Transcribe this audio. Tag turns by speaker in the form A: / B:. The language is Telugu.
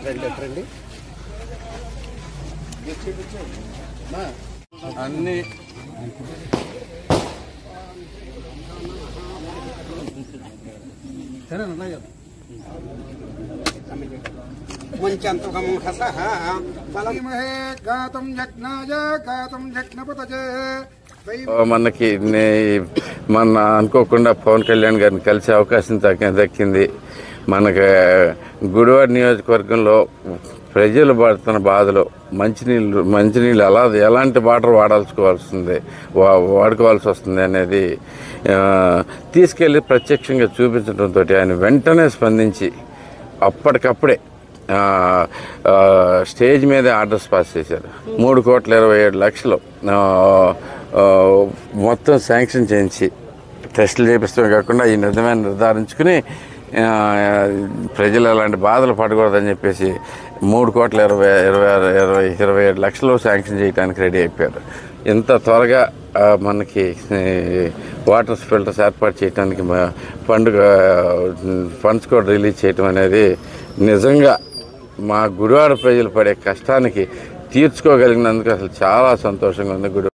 A: రండి రండి
B: అన్ని
A: ముంచంతకం హసః ఫలం
C: ధీమహే గాతం యజ్ఞాయ గాతం యజ్ఞపతజే
B: మనకి నే- మన అనుకోకుండా పవన్ కళ్యాణ్ గారిని కలిసే అవకాశం దక్క దక్కింది మనకి గుడివాడ నియోజకవర్గంలో ప్రజలు పడుతున్న బాధలు మంచినీళ్ళు మంచినీళ్ళు ఎలా ఎలాంటి వాటర్ వాడాల్సుకోవాల్సింది వా- వాడుకోవాల్సి వస్తుంది అనేది ఆ, తీసుకెళ్ళి ప్రత్యక్షంగా చూపించడంతో ఆయన వెంటనే స్పందించి అప్పటికప్పుడే ఆ, ఆ, స్టేజ్ మీదే ఆర్డర్స్ పాస్ చేశారు మూడు కోట్ల ఇరవై ఏడు లక్షలు ఆ, ఆ, మొత్తం శాంక్షన్ చేయించి టెస్టులు చేపిస్తమే కాకుండా ఈ నిజమైన నిర్ధారించుకుని ఆ, ప్రజలు అలాంటి బాధలు పడకూడదని చెప్పేసి మూడు కోట్ల ఇరవై ఇరవై ఆరు ఇరవై ఇరవై ఏడు లక్షలు శాంక్షన్ చేయడానికి రెడీ అయిపోయారు ఇంత త్వరగా ఆ, మనకి ఈ, వాటర్ ఫిల్టర్స్ ఏర్పాటు చేయడానికి మా పండుగ ఫండ్స్ కూడా రిలీజ్ చేయటం అనేది నిజంగా మా గుడివాడ ప్రజలు పడే కష్టానికి తీర్చుకోగలిగినందుకు అసలు చాలా సంతోషంగా ఉంది గుడి